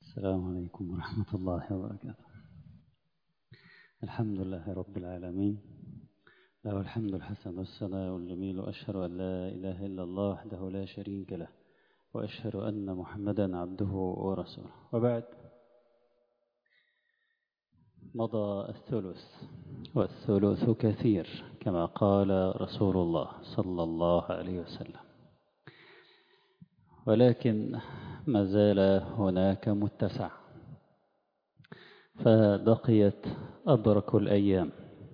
السلام عليكم ورحمة الله وبركاته الحمد لله رب العالمين له الحمد الحسن والثناء الجميل وأشهد أن لا إله إلا الله وحده لا شريك له وأشهد أن محمدا عبده ورسوله وبعد مضى الثلث والثلث كثير كما قال رسول الله صلى الله عليه وسلم ولكن ما زال هناك متسع فبقيت أبرك الأيام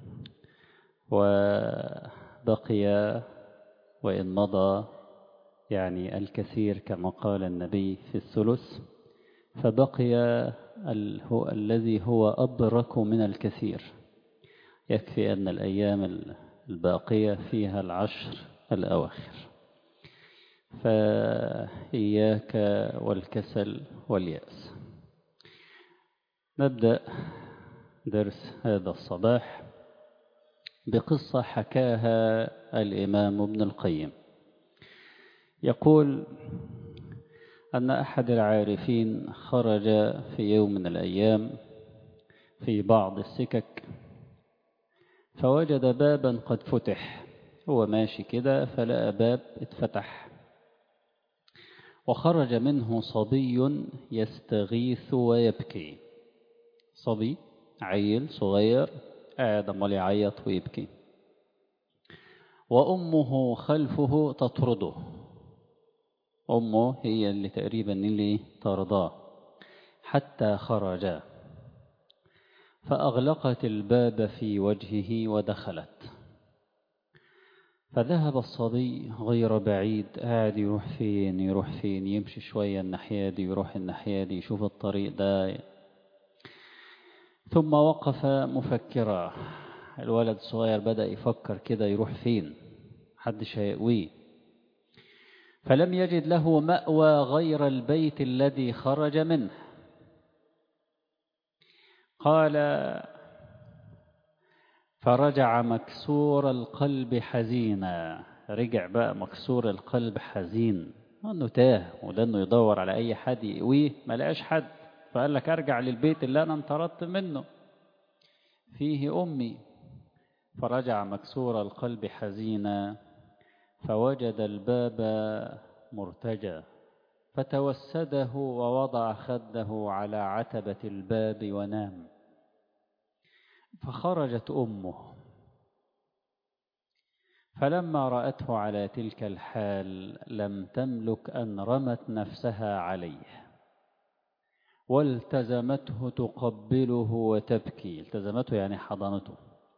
وبقي وإن مضى يعني الكثير كما قال النبي في الثلث فبقي ال هو الذي هو أبرك من الكثير يكفي أن الأيام الباقية فيها العشر الأواخر فإياك والكسل واليأس نبدأ درس هذا الصباح بقصة حكاها الإمام ابن القيم يقول أن أحد العارفين خرج في يوم من الأيام في بعض السكك فوجد بابا قد فتح هو ماشي كده فلقى باب اتفتح وخرج منه صبي يستغيث ويبكي صبي عيل صغير قاعد امال يعيط ويبكي وأمه خلفه تطرده أمه هي اللي تقريبا اللي ترضاه حتى خرجا فأغلقت الباب في وجهه ودخلت فذهب الصبي غير بعيد قاعد يروح فين يروح فين يمشي شوية الناحية دي يروح الناحية دي يشوف الطريق ده ثم وقف مفكرا الولد الصغير بدأ يفكر كده يروح فين محدش هيقويه فلم يجد له مأوى غير البيت الذي خرج منه قال فرجع مكسور القلب حزينا رجع بقى مكسور القلب حزين انه تاه وده انه يدور على اي حد يقويه ما لقاش حد فقال لك ارجع للبيت اللي انا انطردت منه فيه امي فرجع مكسور القلب حزينا فوجد الباب مرتجى فتوسده ووضع خده على عتبة الباب ونام فخرجت أمه فلما رأته على تلك الحال لم تملك أن رمت نفسها عليه والتزمته تقبله وتبكي التزمته يعني حضنته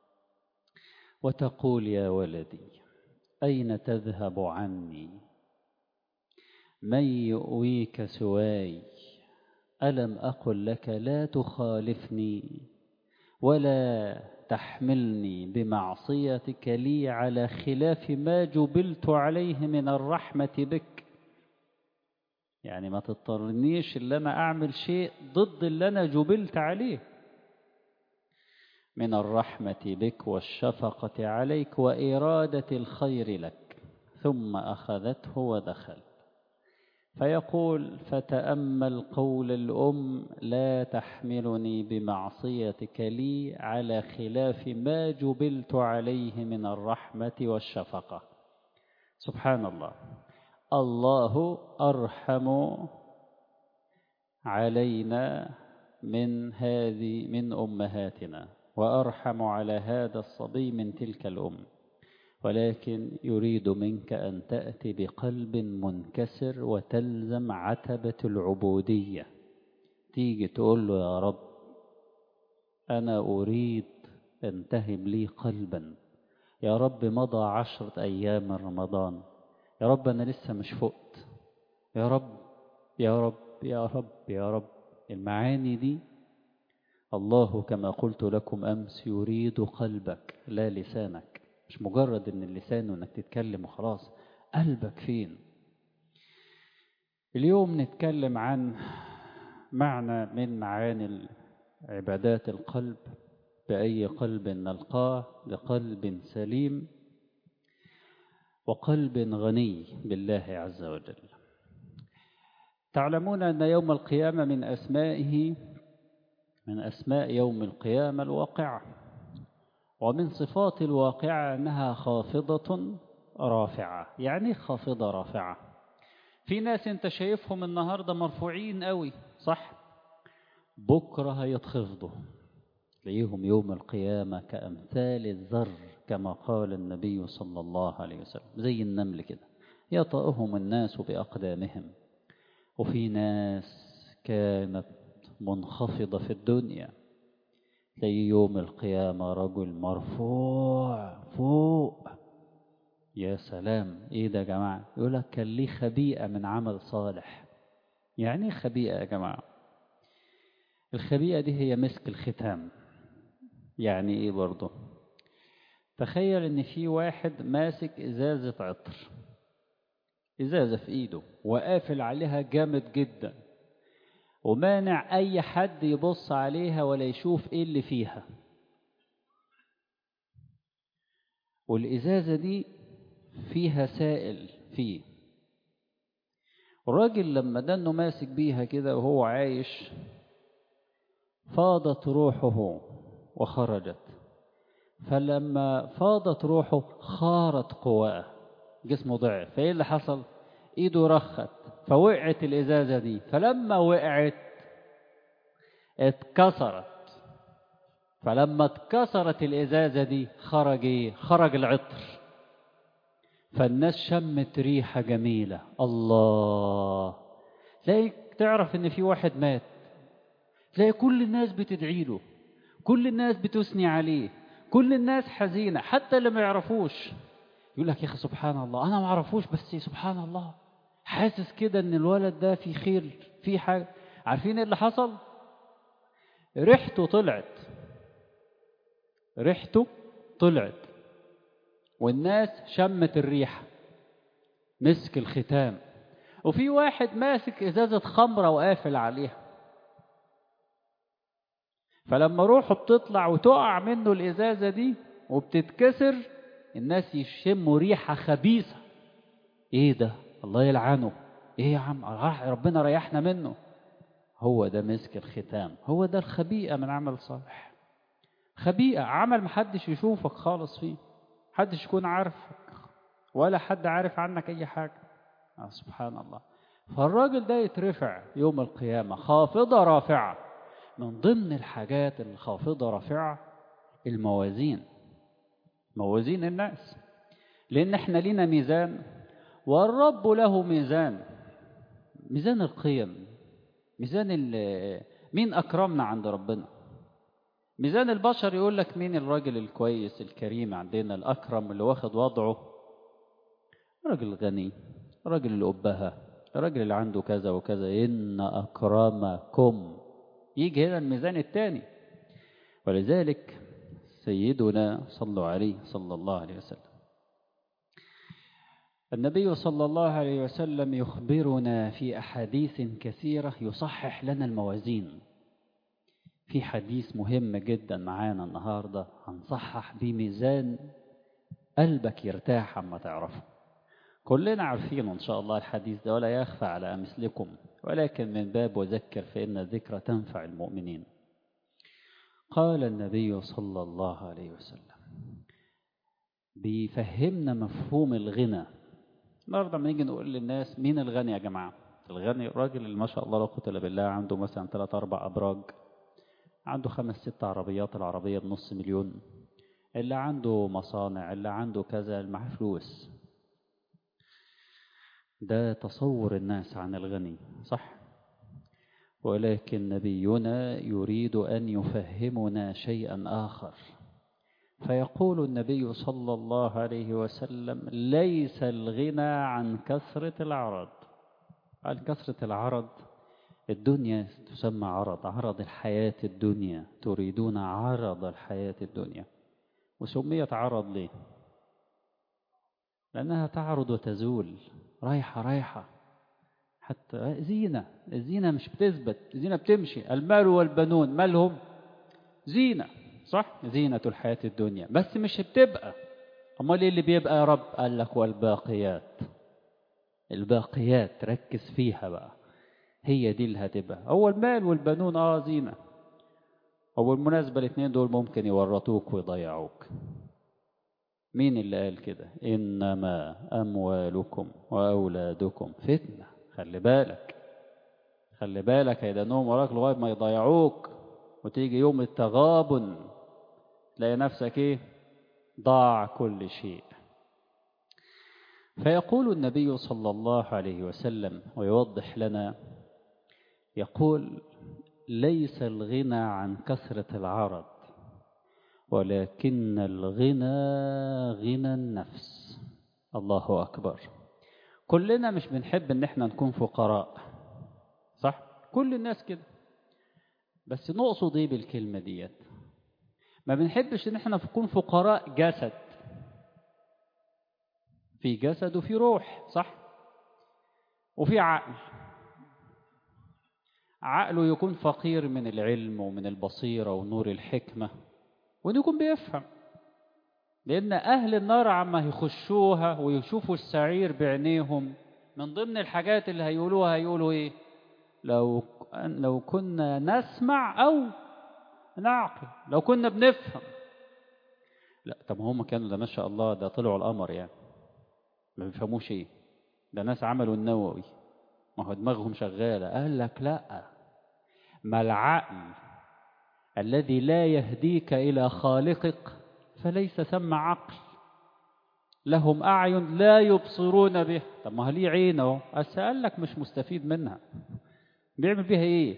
وتقول يا ولدي أين تذهب عني من يؤويك سواي ألم أقل لك لا تخالفني ولا تحملني بمعصيتك لي على خلاف ما جبلت عليه من الرحمة بك يعني ما تضطرنيش اللي أنا أعمل شيء ضد اللي أنا جبلت عليه من الرحمة بك والشفقة عليك وإرادة الخير لك ثم أخذته ودخل فيقول فتأمل قول الأم لا تحملني بمعصيتك لي على خلاف ما جبلت عليه من الرحمة والشفقة سبحان الله الله أرحم علينا من هذه من أمهاتنا وأرحم على هذا الصبي من تلك الأم ولكن يريد منك أن تأتي بقلب منكسر وتلزم عتبة العبودية تيجي تقول له يا رب أنا أريد أن تهب لي قلبا يا رب مضى عشرة أيام من رمضان يا رب أنا لسه مش فقت يا رب يا رب يا رب يا رب المعاني دي الله كما قلت لكم أمس يريد قلبك لا لسانك مش مجرد ان اللسان وانك تتكلم وخلاص قلبك فين اليوم نتكلم عن معنى من معاني عبادات القلب بأي قلب نلقاه بقلب سليم وقلب غني بالله عز وجل تعلمون أن يوم القيامة من أسمائه من أسماء يوم القيامة الواقعة ومن صفات الواقعة أنها خافضة رافعة يعني خافضة رافعة في ناس انت شايفهم النهاردة مرفوعين قوي صح بكرة هيتخفضوا تلاقيهم يوم القيامة كأمثال الذر كما قال النبي صلى الله عليه وسلم زي النمل كده يطأهم الناس بأقدامهم وفي ناس كانت منخفضة في الدنيا تلاقي يوم القيامة رجل مرفوع فوق يا سلام ايه ده يا جماعة يقول لك كان ليه خبيئة من عمل صالح يعني ايه خبيئة يا جماعة الخبيئة دي هي مسك الختام يعني ايه برضه تخيل ان في واحد ماسك ازازة عطر ازازة في ايده وقافل عليها جامد جدا ومانع اي حد يبص عليها ولا يشوف ايه اللي فيها والازازة دي فيها سائل فيه الراجل لما دنه ماسك بيها كده وهو عايش فاضت روحه وخرجت فلما فاضت روحه خارت قواه جسمه ضعف فايه اللي حصل ايده رخت فوقعت الازازه دي فلما وقعت اتكسرت فلما اتكسرت الازازه دي خرج ايه خرج العطر فالناس شمت ريحه جميله الله تلاقي تعرف ان في واحد مات تلاقي كل الناس بتدعي له كل الناس بتثني عليه كل الناس حزينة حتى اللي ما يعرفوش يقول لك يا أخي سبحان الله أنا ما أعرفوش بس سبحان الله حاسس كده إن الولد ده في خير في حاجة عارفين إيه اللي حصل ريحته طلعت ريحته طلعت والناس شمت الريحة مسك الختام وفي واحد ماسك إزازة خمرة وقافل عليها فلما روحه بتطلع وتقع منه الإزازة دي وبتتكسر الناس يشموا ريحة خبيثة إيه ده الله يلعنه إيه يا عم ربنا ريحنا منه هو ده مسك الختام هو ده الخبيئة من عمل صالح خبيئة عمل محدش يشوفك خالص فيه محدش يكون عارفك ولا حد عارف عنك أي حاجة آه سبحان الله فالراجل ده يترفع يوم القيامة خافضة رافعة من ضمن الحاجات الخافضة رافعة الموازين موازين الناس لأن احنا لينا ميزان والرب له ميزان ميزان القيم ميزان مين أكرمنا عند ربنا ميزان البشر يقول لك مين الراجل الكويس الكريم عندنا الأكرم اللي واخد وضعه راجل غني راجل الأبهة الراجل اللي عنده كذا وكذا إن أكرمكم يجي هنا الميزان الثاني ولذلك سيدنا صلوا عليه صلى الله عليه وسلم النبي صلى الله عليه وسلم يخبرنا في أحاديث كثيرة يصحح لنا الموازين في حديث مهم جدا معانا النهاردة هنصحح بيه ميزان قلبك يرتاح عما تعرفه كلنا عارفين إن شاء الله الحديث ده ولا يخفى على أمثلكم ولكن من باب وذكر فإن الذكر تنفع المؤمنين قال النبي صلى الله عليه وسلم بيفهمنا مفهوم الغنى النهارده لما نيجي نقول للناس مين الغني يا جماعة الغني الراجل اللي ما شاء الله لا قوة إلا بالله عنده مثلا ثلاث أربع أبراج عنده خمس ست عربيات العربية بنص مليون اللي عنده مصانع اللي عنده كذا اللي معاه فلوس ده تصور الناس عن الغني صح ولكن نبينا يريد أن يفهمنا شيئا آخر فيقول النبي صلى الله عليه وسلم ليس الغنى عن كثرة العرض عن كثرة العرض الدنيا تسمى عرض عرض الحياة الدنيا تريدون عرض الحياة الدنيا وسميت عرض ليه لأنها تعرض وتزول رايحة رايحة حتى زينة الزينة مش بتثبت الزينة بتمشي المال والبنون مالهم زينة صح زينة الحياة الدنيا بس مش بتبقى أمال إيه اللي بيبقى يا رب قال لك والباقيات الباقيات ركز فيها بقى هي دي اللي هتبقى هو المال والبنون اه زينة هو بالمناسبة الاثنين دول ممكن يورطوك ويضيعوك مين اللي قال كده إنما أموالكم وأولادكم فتنة خلي بالك خلي بالك هيدنهم وراك لغاية ما يضيعوك وتيجي يوم التغابن تلاقي نفسك ايه ضاع كل شيء فيقول النبي صلى الله عليه وسلم ويوضح لنا يقول ليس الغنى عن كثرة العرض ولكن الغنى غنى النفس الله أكبر كلنا مش بنحب ان احنا نكون فقراء صح كل الناس كده بس نقصد ايه بالكلمة ديت ما بنحبش ان احنا نكون فقراء جسد في جسد وفي روح صح وفي عقل عقله يكون فقير من العلم ومن البصيرة ونور الحكمة وانه يكون بيفهم لأن أهل النار عما يخشوها ويشوفوا السعير بعينيهم من ضمن الحاجات اللي هيقولوها هيقولوا إيه لو لو كنا نسمع أو نعقل لو كنا بنفهم لا طب هم كانوا ده ما شاء الله ده طلعوا القمر يعني ما بيفهموش ايه ده ناس عملوا النووي ما هو دماغهم شغالة قال لك لا ما العقل الذي لا يهديك إلى خالقك فليس ثم عقل لهم أعين لا يبصرون به طب ما ليه عينه بس قال لك مش مستفيد منها بيعمل بيها ايه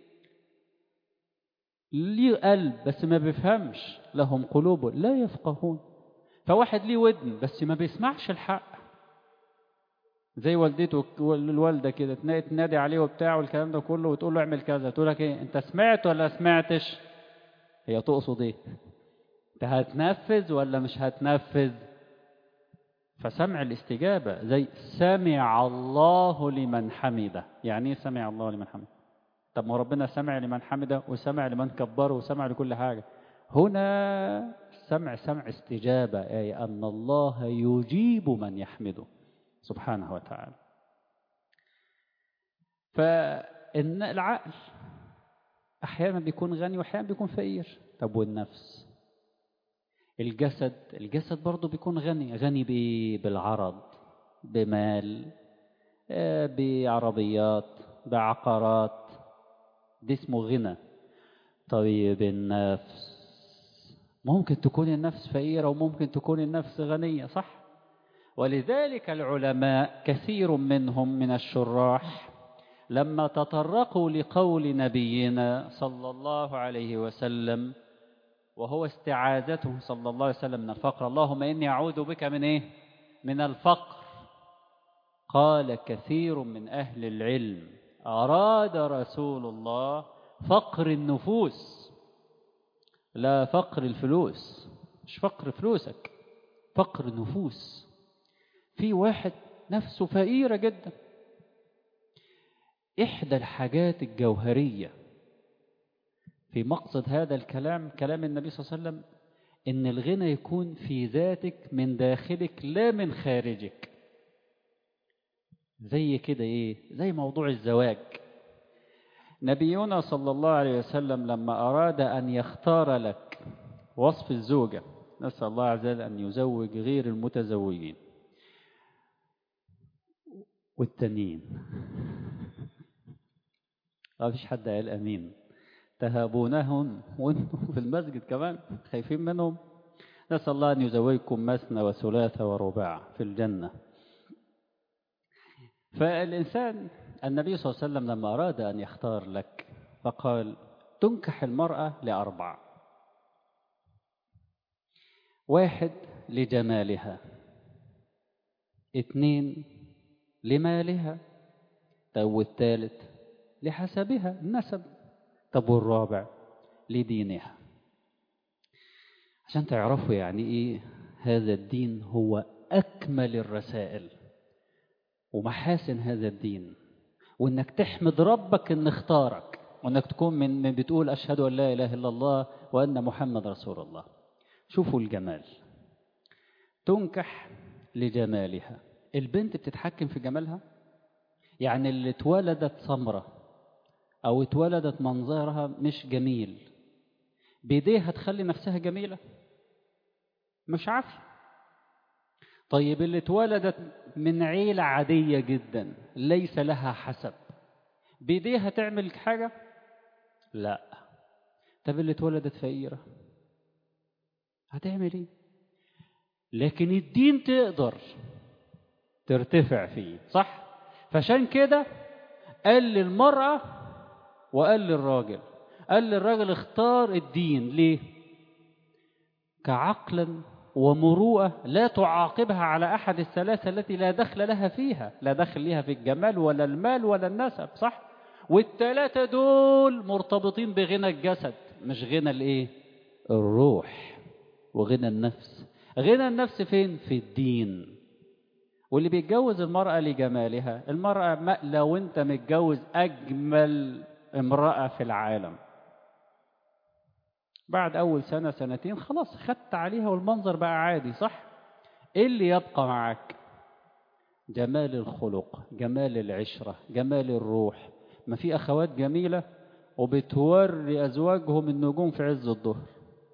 ليه قلب بس ما بيفهمش لهم قلوب لا يفقهون فواحد ليه ودن بس ما بيسمعش الحق زي والدته الوالده كده تنادي عليه وبتاع والكلام ده كله وتقول له اعمل كذا تقول لك ايه انت سمعت ولا سمعتش هي تقصد ايه انت هتنفذ ولا مش هتنفذ فسمع الاستجابة زي سمع الله لمن حمده يعني ايه سمع الله لمن حمده طب ما ربنا سمع لمن حمده وسمع لمن كبره وسمع لكل حاجة هنا سمع سمع استجابة أي أن الله يجيب من يحمده سبحانه وتعالى فإن العقل أحيانا بيكون غني وأحيانا بيكون فقير طب والنفس الجسد الجسد برضه بيكون غني غني بالعرض بمال بعربيات بعقارات دي اسمه غنى طيب النفس ممكن تكون النفس فقيرة وممكن تكون النفس غنية صح ولذلك العلماء كثير منهم من الشراح لما تطرقوا لقول نبينا صلى الله عليه وسلم وهو استعاذته صلى الله عليه وسلم من الفقر اللهم إني أعوذ بك من إيه من الفقر قال كثير من أهل العلم أراد رسول الله فقر النفوس لا فقر الفلوس مش فقر فلوسك فقر نفوس في واحد نفسه فقيرة جدا إحدى الحاجات الجوهرية في مقصد هذا الكلام كلام النبي صلى الله عليه وسلم إن الغنى يكون في ذاتك من داخلك لا من خارجك زي كده إيه زي موضوع الزواج نبينا صلى الله عليه وسلم لما أراد أن يختار لك وصف الزوجة نسأل الله عز وجل أن يزوج غير المتزوجين والتانيين ما فيش حد قال أمين تهابونهم وانتم في المسجد كمان خايفين منهم نسأل الله أن يزوجكم مثنى وثلاثة ورباع في الجنة فالإنسان النبي صلى الله عليه وسلم لما أراد أن يختار لك فقال تنكح المرأة لأربع واحد لجمالها اثنين لمالها طب والثالث لحسبها النسب طب والرابع لدينها عشان تعرفوا يعني ايه هذا الدين هو أكمل الرسائل ومحاسن هذا الدين وانك تحمد ربك ان اختارك وانك تكون من, من بتقول اشهد ان لا اله الا الله وان محمد رسول الله شوفوا الجمال تنكح لجمالها البنت بتتحكم في جمالها يعني اللي اتولدت سمرة أو اتولدت منظرها مش جميل بإيديها تخلي نفسها جميلة مش عارفة طيب اللي اتولدت من عيلة عادية جدا ليس لها حسب بإيديها تعمل حاجة لا طب اللي اتولدت فقيرة هتعمل ايه لكن الدين تقدر ترتفع فيه صح فعشان كده قال للمرأة وقال للراجل قال للراجل اختار الدين ليه كعقل ومروءة لا تعاقبها على أحد الثلاثة التي لا دخل لها فيها لا دخل لها في الجمال ولا المال ولا النسب صح والثلاثة دول مرتبطين بغنى الجسد مش غنى الايه الروح وغنى النفس غنى النفس فين في الدين واللي بيتجوز المرأة لجمالها المرأة لو انت متجوز أجمل امرأة في العالم بعد أول سنة سنتين خلاص خدت عليها والمنظر بقى عادي صح إيه اللي يبقى معك جمال الخلق جمال العشرة جمال الروح ما في أخوات جميلة وبتوري أزواجهم النجوم في عز الظهر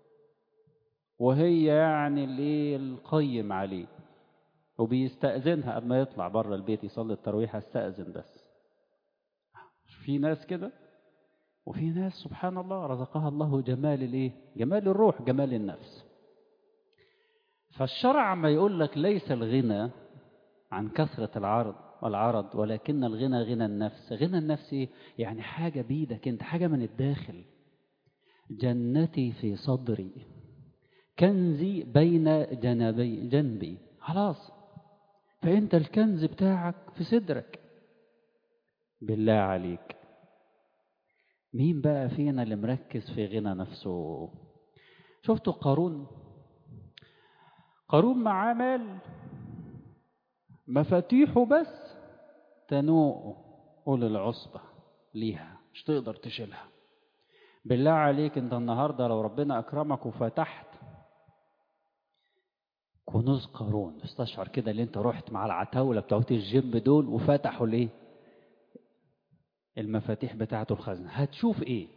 وهي يعني اللي القيم عليه وبيستأذنها قبل ما يطلع بره البيت يصلي التراويح استأذن بس في ناس كده وفي ناس سبحان الله رزقها الله جمال الايه جمال الروح جمال النفس فالشرع ما يقول لك ليس الغنى عن كثرة العرض والعرض ولكن الغنى غنى النفس غنى النفس إيه؟ يعني حاجة بيدك انت حاجة من الداخل جنتي في صدري كنزي بين جنبي جنبي خلاص فانت الكنز بتاعك في صدرك بالله عليك مين بقى فينا اللي مركز في غنى نفسه شفتوا قارون قارون معاه مال مفاتيحه بس تنوء قول العصبة ليها مش تقدر تشيلها بالله عليك انت النهاردة لو ربنا أكرمك وفتحت كنوز قارون استشعر كده اللي انت رحت مع العتاولة بتوعت الجيم دول وفتحوا ليه المفاتيح بتاعته الخزنة هتشوف ايه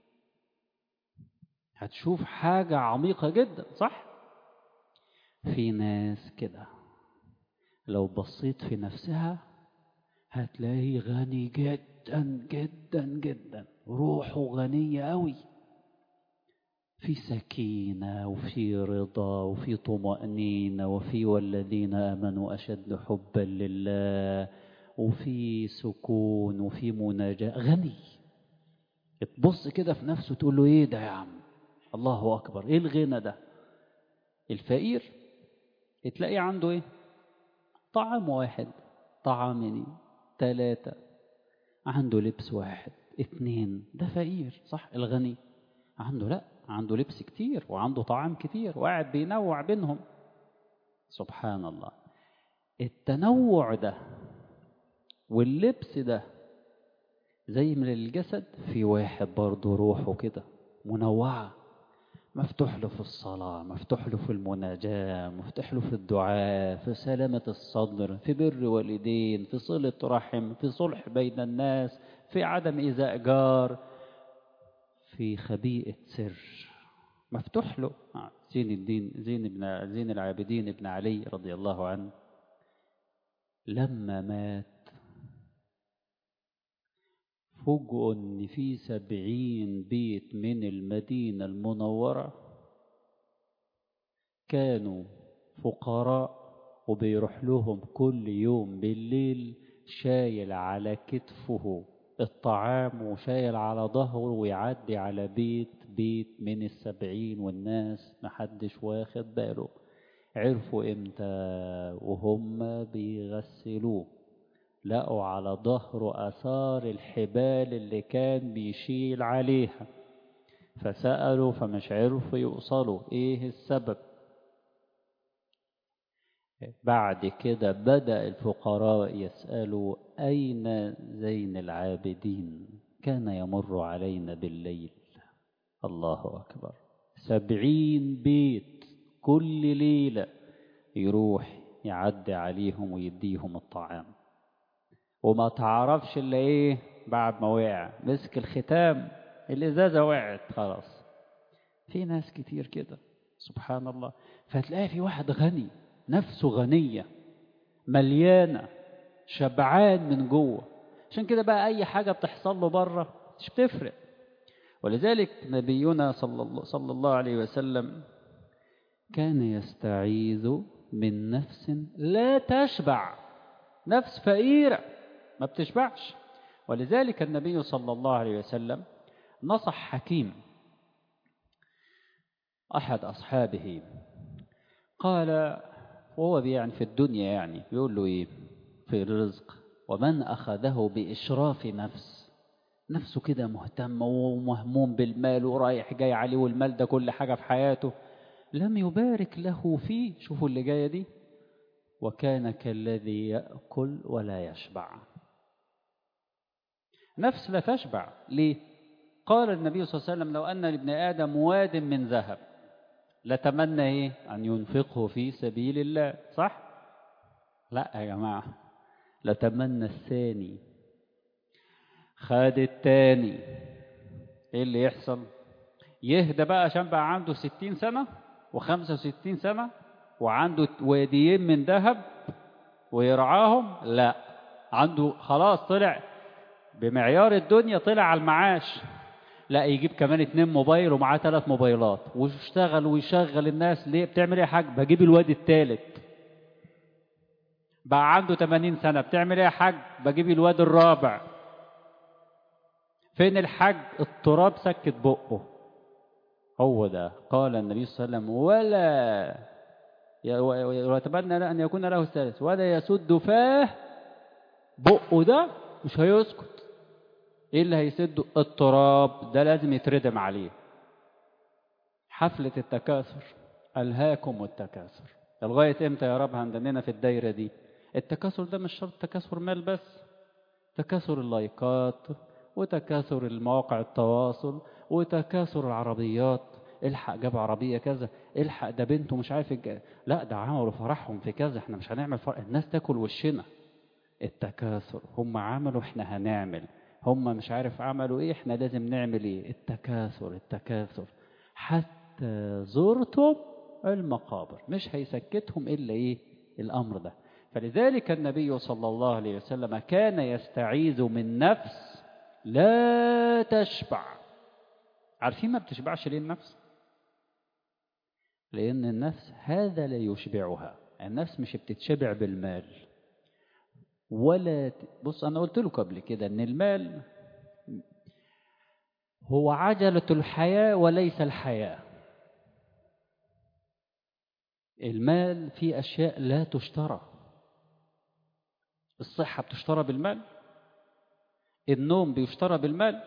هتشوف حاجة عميقة جدا صح في ناس كده لو بصيت في نفسها هتلاقيه غني جدا جدا جدا روحه غنية قوي في سكينة وفي رضا وفي طمأنينة وفي والذين آمنوا أشد حبا لله وفي سكون وفي مناجاة غني تبص كده في نفسه تقول له ايه ده يا عم الله أكبر ايه الغنى ده الفقير تلاقي عنده ايه طعام واحد طعامين ثلاثة عنده لبس واحد اتنين ده فقير صح الغني عنده لا عنده لبس كتير وعنده طعام كتير وقاعد بينوع بينهم سبحان الله التنوع ده واللبس ده زي من الجسد في واحد برضه روحه كده منوعة مفتوح له في الصلاة مفتوح له في المناجاة مفتوح له في الدعاء في سلامة الصدر في بر والدين في صلة رحم في صلح بين الناس في عدم إيذاء جار في خبيئة سر مفتوح له زين الدين زين ابن زين العابدين ابن علي رضي الله عنه لما مات فوجئوا ان في سبعين بيت من المدينة المنورة كانوا فقراء وبيروح لهم كل يوم بالليل شايل على كتفه الطعام وشايل على ظهره ويعدي على بيت بيت من السبعين والناس محدش واخد باله عرفوا امتى وهم بيغسلوه لقوا على ظهره اثار الحبال اللي كان بيشيل عليها فسألوا فمش عرفوا يوصلوا ايه السبب بعد كده بدأ الفقراء يسألوا أين زين العابدين كان يمر علينا بالليل الله أكبر سبعين بيت كل ليلة يروح يعدي عليهم ويديهم الطعام وما تعرفش اللي ايه بعد ما وقع مسك الختام الازازه وقعت خلاص في ناس كتير كده سبحان الله فتلاقي في واحد غني نفسه غنيه مليانه شبعان من جوه عشان كده بقى اي حاجه بتحصل له بره مش بتفرق ولذلك نبينا صلى الله, صلى الله عليه وسلم كان يستعيذ من نفس لا تشبع نفس فقيرة ما بتشبعش ولذلك النبي صلى الله عليه وسلم نصح حكيم أحد أصحابه قال وهو يعني في الدنيا يعني بيقول له إيه في الرزق ومن أخذه بإشراف نفس نفسه كده مهتم ومهموم بالمال ورايح جاي عليه والمال ده كل حاجة في حياته لم يبارك له فيه شوفوا اللي جاية دي وكان كالذي يأكل ولا يشبع نفس لا تشبع ليه قال النبي صلى الله عليه وسلم لو أن لابن آدم واد من ذهب لتمنى إيه أن ينفقه في سبيل الله صح لا يا جماعة لتمنى الثاني خد التاني ايه اللي يحصل يهدى بقى عشان بقى عنده ستين سنة وخمسة وستين سنة وعنده واديين من ذهب ويرعاهم لا عنده خلاص طلع بمعيار الدنيا طلع على المعاش لا يجيب كمان اتنين موبايل ومعاه ثلاث موبايلات ويشتغل ويشغل الناس ليه بتعمل ايه يا حاج بجيب الواد الثالث بقى عنده 80 سنة بتعمل ايه يا حاج بجيب الواد الرابع فين الحج التراب سكت بقه هو ده قال النبي صلى الله عليه وسلم ولا ويتبنى أن يكون له الثالث ولا يسد فاه بقه ده مش هيسكت ايه اللي هيسده التراب ده لازم يتردم عليه حفلة التكاثر ألهاكم التكاثر لغاية امتى يا رب هندننا في الدايرة دي التكاثر ده مش شرط تكاثر مال بس تكاثر اللايكات وتكاثر المواقع التواصل وتكاثر العربيات الحق جاب عربية كذا الحق ده بنته مش عارف الج... لا ده عملوا فرحهم في كذا احنا مش هنعمل فرح الناس تاكل وشنا التكاثر هم عملوا احنا هنعمل هم مش عارف عملوا ايه احنا لازم نعمل ايه التكاثر التكاثر حتى زرتم المقابر مش هيسكتهم الا ايه الامر ده فلذلك النبي صلى الله عليه وسلم كان يستعيذ من نفس لا تشبع عارفين ما بتشبعش ليه النفس لأن النفس هذا لا يشبعها النفس مش بتتشبع بالمال ولا بص أنا قلت لكم قبل كده أن المال هو عجلة الحياة وليس الحياة المال فيه أشياء لا تشترى الصحة بتشترى بالمال النوم بيشترى بالمال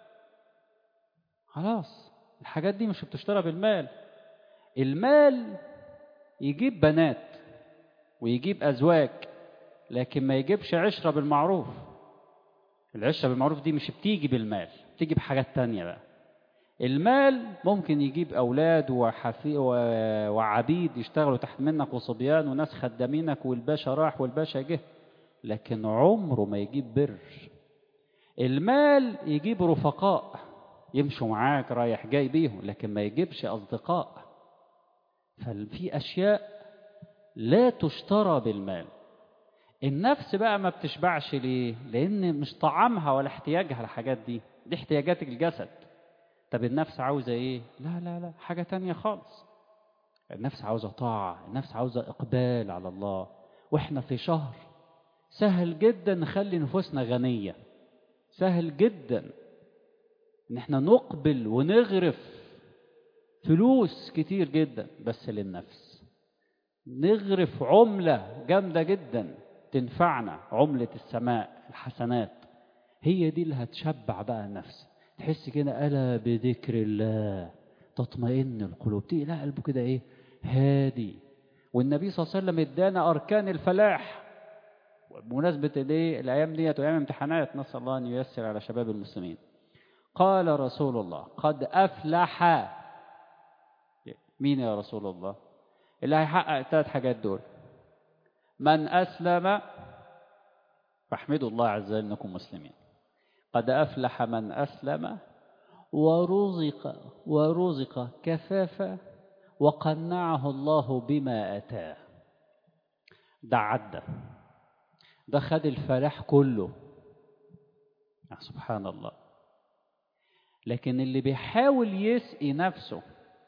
خلاص الحاجات دي مش بتشترى بالمال المال يجيب بنات ويجيب أزواج لكن ما يجيبش عشرة بالمعروف العشرة بالمعروف دي مش بتيجي بالمال بتيجي بحاجات تانية بقى المال ممكن يجيب أولاد وحفي وعبيد يشتغلوا تحت منك وصبيان وناس خدامينك والباشا راح والباشا جه لكن عمره ما يجيب بر المال يجيب رفقاء يمشوا معاك رايح جاي بيهم لكن ما يجيبش أصدقاء ففي أشياء لا تشترى بالمال النفس بقى ما بتشبعش ليه لأن مش طعامها ولا احتياجها الحاجات دي دي احتياجات الجسد طب النفس عاوزة ايه لا لا لا حاجة تانية خالص النفس عاوزة طاعة النفس عاوزة إقبال على الله وإحنا في شهر سهل جدا نخلي نفوسنا غنية سهل جدا ان احنا نقبل ونغرف فلوس كتير جدا بس للنفس نغرف عملة جامدة جدا تنفعنا عملة السماء الحسنات هي دي اللي هتشبع بقى النفس تحس كده ألا بذكر الله تطمئن القلوب تيجي لا قلبه كده ايه هادي والنبي صلى الله عليه وسلم ادانا أركان الفلاح بمناسبة الايه الأيام ديت وأيام امتحانات نسأل الله أن ييسر على شباب المسلمين قال رسول الله قد أفلح مين يا رسول الله اللي هيحقق الثلاث حاجات دول من أسلم فاحمدوا الله عز وجل أنكم مسلمين قد أفلح من أسلم ورزق ورزق كفافا وقنعه الله بما أتاه ده عدى ده خد الفلاح كله سبحان الله لكن اللي بيحاول يسقي نفسه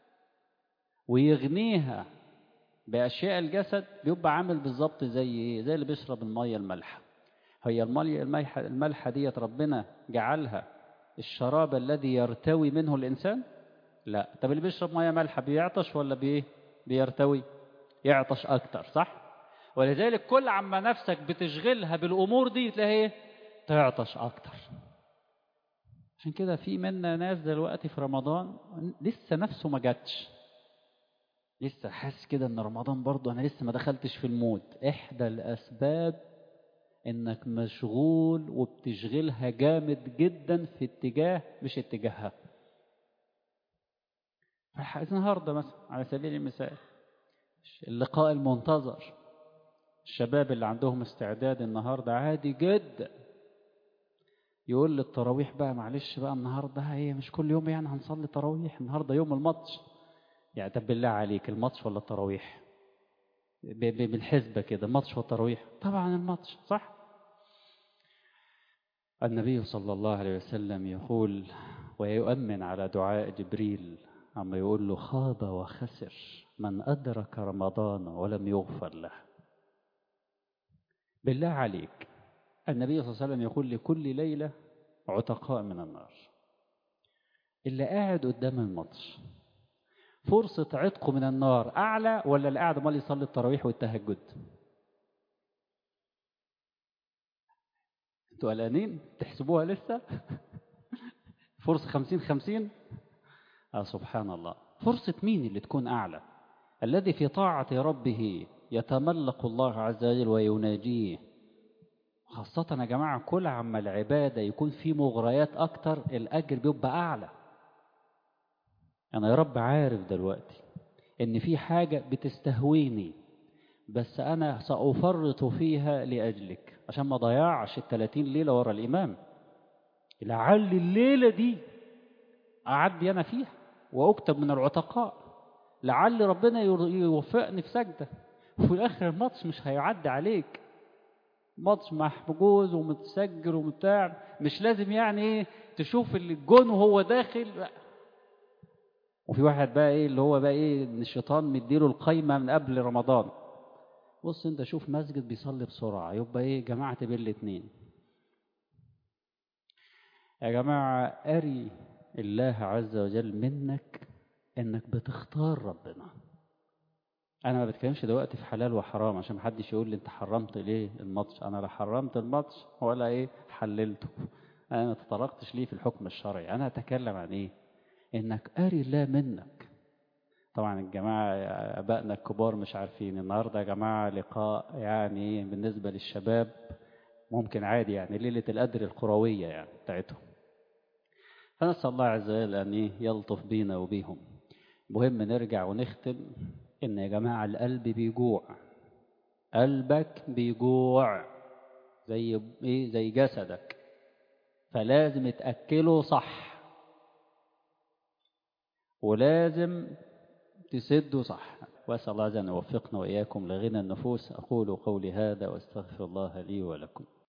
ويغنيها بأشياء الجسد بيبقى عامل بالظبط زي ايه زي اللي بيشرب المية المالحة هي المية المالحة, المالحة ديت ربنا جعلها الشراب الذي يرتوي منه الإنسان لا طب اللي بيشرب مية مالحة بيعطش ولا بيه بيرتوي يعطش أكتر صح ولذلك كل عما نفسك بتشغلها بالأمور دي تلاقي ايه تعطش أكتر عشان كده في منا ناس دلوقتي في رمضان لسه نفسه ما جاتش لسه حاسس كده ان رمضان برضه انا لسه ما دخلتش في المود احدى الاسباب انك مشغول وبتشغلها جامد جدا في اتجاه مش اتجاهها النهارده مثلا على سبيل المثال اللقاء المنتظر الشباب اللي عندهم استعداد النهارده عادي جدا يقول للتراويح بقى معلش بقى النهارده ايه مش كل يوم يعني هنصلي تراويح النهارده يوم الماتش يعني طب بالله عليك الماتش ولا التراويح بالحسبة كده ماتش والتراويح طبعا الماتش صح النبي صلى الله عليه وسلم يقول ويؤمن على دعاء جبريل عما يقول له خاب وخسر من أدرك رمضان ولم يغفر له بالله عليك النبي صلى الله عليه وسلم يقول لكل ليلة عتقاء من النار اللي قاعد قدام الماتش فرصة عتقه من النار أعلى ولا اللي قاعد امال يصلي التراويح والتهجد انتوا قلقانين تحسبوها لسه فرصة خمسين خمسين آه سبحان الله فرصة مين اللي تكون أعلى الذي في طاعة ربه يتملق الله عز وجل ويناجيه خاصة يا جماعة كل عما العبادة يكون في مغريات أكتر الأجر بيبقى أعلى أنا يا رب عارف دلوقتي إن في حاجة بتستهويني بس أنا سأفرط فيها لأجلك عشان ما ضيعش التلاتين ليلة ورا الإمام لعل الليلة دي أعدي أنا فيها وأكتب من العتقاء لعل ربنا يوفقني في سجدة وفي الآخر الماتش مش هيعدي عليك ماتش محجوز ومتسجل وبتاع مش لازم يعني ايه تشوف الجون وهو داخل لا وفي واحد بقى ايه اللي هو بقى ايه ان الشيطان مديله القايمه من قبل رمضان بص انت شوف مسجد بيصلي بسرعه يبقى ايه جماعه بين الاثنين يا جماعه اري الله عز وجل منك انك بتختار ربنا انا ما بتكلمش دلوقتي في حلال وحرام عشان محدش يقول لي انت حرمت ليه الماتش انا لا حرمت الماتش ولا ايه حللته انا ما تطرقتش ليه في الحكم الشرعي انا اتكلم عن ايه انك اري الله منك طبعا الجماعة ابائنا الكبار مش عارفين النهاردة يا جماعة لقاء يعني بالنسبة للشباب ممكن عادي يعني ليلة القدر القروية يعني بتاعتهم فنسأل الله عز وجل أن يلطف بينا وبيهم مهم نرجع ونختم إن يا جماعة القلب بيجوع قلبك بيجوع زي إيه زي جسدك فلازم تأكله صح ولازم تسده صح وأسأل الله أن يوفقنا وإياكم لغنى النفوس أقول قولي هذا وأستغفر الله لي ولكم